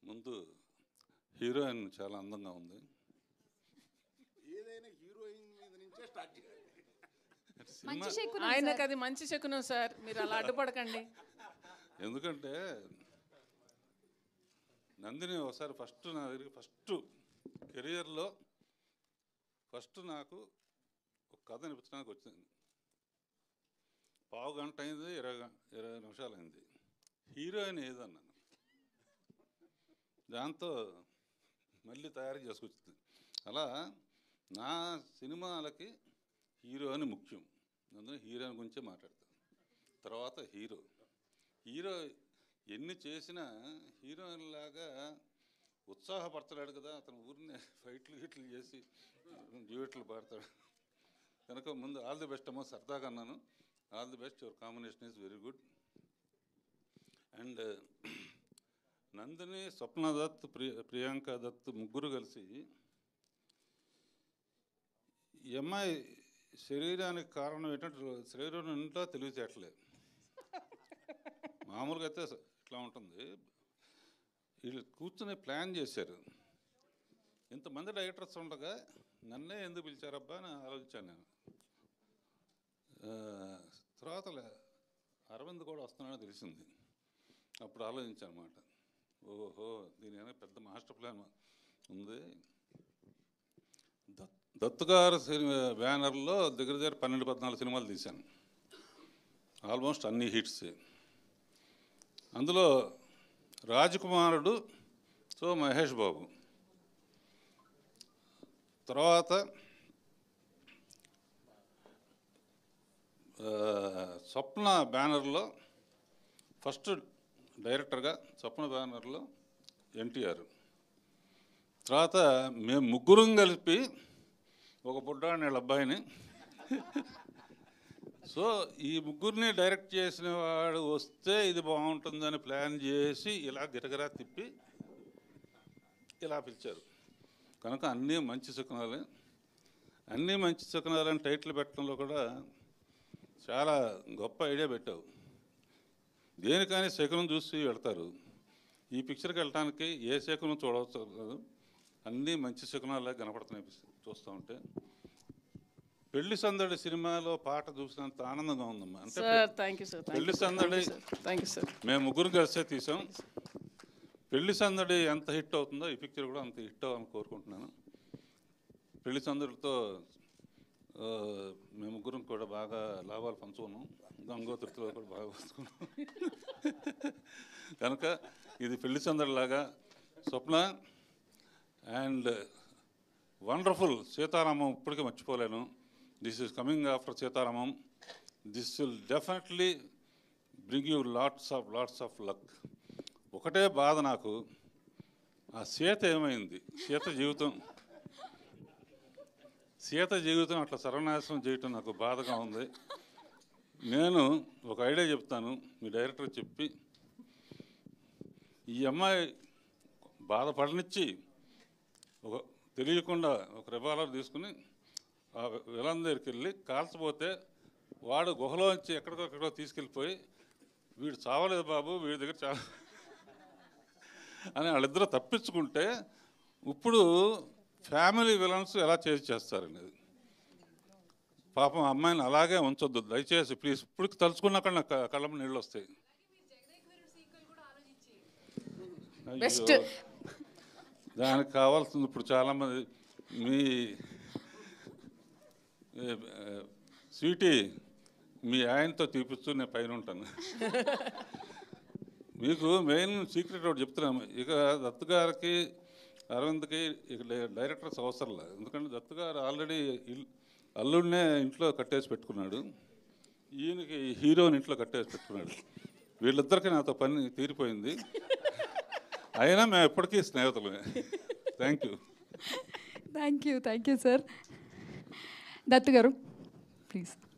ముందు హీరోయిన్ చాలా అందంగా ఉంది ఏదైనా హీరోయిన్ మీద నుంచే స్టార్ట్ చేయాలి సినిమా మంచి శకునం ఆయనకు సార్. అది మంచి శకునం సార్ మీరు అలా అడ్డుపడకండి ఎందుకంటే నందిని ఒకసారి ఫస్ట్ నా దగ్గరికి ఫస్ట్ కెరియర్లో ఫస్ట్ నాకు ఒక కథ అనిపించడానికి వచ్చింది పావు గంట అయింది ఇరవై గం- ఇరవై నిమిషాలు అయింది హీరోయిన్ ఏదన్నాను దాంతో మళ్ళీ తయారు చేసుకొచ్చింది అలా నా సినిమాలకి హీరోయిన్ ముఖ్యం అందులో హీరోయిన్ గురించే మాట్లాడతాను తర్వాత హీరో హీరో ఎన్ని చేసినా హీరోయిన్ లాగా ఉత్సాహపడతాడు కదా అతను ఊరినే ఫైట్లు గిట్లు చేసి డ్యూయట్లు పాడతాడు కనుక ముందు ఆల్ ది బెస్ట్ అమ్మో సరదాగా అన్నాను all the best your combination is very good and Nandini Swapna Dutt Priya Priyanka Dutt ముగ్గురు కలిసి ఈ అమ్మాయి శరీరానికి కారణం ఏంటంటే శరీరం నిండా తెలివితేటలే మామూలుగా అయితే స- ఇట్లా ఉంటుంది వీళ్ళు కూర్చుని ప్లాన్ చేశారు ఇంతమంది డైరెక్టర్స్ ఉండగా నన్నే ఎందుకు పిలిచారబ్బా అని ఆలోచించాను నేను ఆ, తర్వాత లే- అరవింద్ కూడా వస్తున్నాడని తెలిసింది అప్పుడు ఆలోచించాను అనమాట ఓహో దీని వెనక పెద్ద మాస్టర్ ప్లాన్ ఉంది దత్ దత్తు గారు సినిమా బ్యానర్లో దగ్గర దగ్గర పన్నెండు పద్నాలుగు సినిమాలు తీశాను ఆల్మోస్ట్ అన్ని హిట్స్ అందులో రాజకుమారుడు సో మహేష్ బాబు తర్వాత ఆ, స్వప్న బ్యానర్లో ఫస్ట్ డైరెక్టర్గా స్వప్న బ్యానర్లో ఎన్టీఆర్ తర్వాత మేము ముగ్గురం కలిపి ఒక బుడ్డాడిని వీళ్ళ అబ్బాయిని సో ఈ ముగ్గురిని డైరెక్ట్ చేసిన వాడు వస్తే ఇది బాగుంటుందని ప్లాన్ చేసి ఇలా గిరగిరా తిప్పి ఇలా పిలిచారు కనుక అన్నీ మంచి శకునాలే అన్నీ మంచి శకునాలని టైటిల్ పెట్టడంలో కూడా చాలా గొప్ప ఐడియా పెట్టావు దేనికని శకునం చూసి వెళ్తారు ఈ పిక్చర్కి వెళ్ళటానికి ఏ శకునం చూడవచ్చు కాదు అన్నీ మంచి శకునాలే కనపడుతున్నాయి చూస్తూ ఉంటే పెళ్లి సందడి సినిమాలో పాట చూసినంత ఆనందంగా ఉందమ్మా అంటే సార్ థ్యాంక్ యూ సార్ పెళ్లి సందడి థ్యాంక్ యూ సార్ మేము ముగ్గురు కలిసే తీసాం పెళ్లి సందడి ఎంత హిట్ అవుతుందో ఈ పిక్చర్ కూడా అంత హిట్ అవ్వాలని కోరుకుంటున్నాను పెళ్లి సందడితో ఆ, మేము ముగ్గురం కూడా బాగా లాభాలు పంచుకున్నాం గంగోత్రితో కూడా బాగా పంచుకున్నాం కనుక ఇది పెళ్లి సందడిలాగా స్వప్న అండ్ వండర్ఫుల్ సీతారామం ఇప్పటికీ మర్చిపోలేను this is coming after Sita Ramam this will definitely bring you lots of lots of luck ఒకటే బాధ నాకు ఆ సీత ఏమైంది సీత జీవితం సీత జీవితం అట్లా సర్వనాశనం చేయటం నాకు బాధగా ఉంది నేను ఒక ఐడియా చెప్తాను మీ డైరెక్టర్ చెప్పి ఈ అమ్మాయి బాధపడనిచ్చి ఒక తెలియకుండా ఒక రివాల్వర్ తీసుకుని ఆ విలన్ దగ్గరికి వెళ్ళి కాల్చపోతే వాడు గుహలోంచి ఎక్కడికో ఎక్కడికో తీసుకెళ్ళిపోయి వీడు చావలేదు బాబు వీడి దగ్గర చా అని వాళ్ళిద్దరూ తప్పించుకుంటే ఇప్పుడు ఫ్యామిలీ విలన్స్ ఎలా చేసి చేస్తారనేది పాపం ఆ అమ్మాయిని అలాగే ఉంచొద్దు దయచేసి ప్లీజ్ ఇప్పుడు తలుచుకున్నాక నాకు కళ్ళ నీళ్ళు వస్తాయి Best. అయ్యో. దానికి కావాల్సింది ఇప్పుడు చాలామంది మీ ఏ, ఏ, స్వీటీ మీ ఆయనతో తీపిస్తూ నేను పైన ఉంటాను మీకు మెయిన్ సీక్రెట్ ఒకటి చెప్తున్నాను ఇక దత్తు గారికి అరవింద్కి ఇక డై- డైరెక్టర్స్ అవసరం లేదు ఎందుకంటే దత్తు గారు ఆల్రెడీ ఇల్ అల్లుడినే ఇంట్లో కట్టేసి పెట్టుకున్నాడు ఈయనకి హీరోని ఇంట్లో కట్టేసి పెట్టుకున్నాడు వీళ్ళిద్దరికి నాతో పని తీరిపోయింది అయినా మేము ఎప్పటికీ స్నేహితులమే thank you thank you thank you sir Dattu గారు ప్లీజ్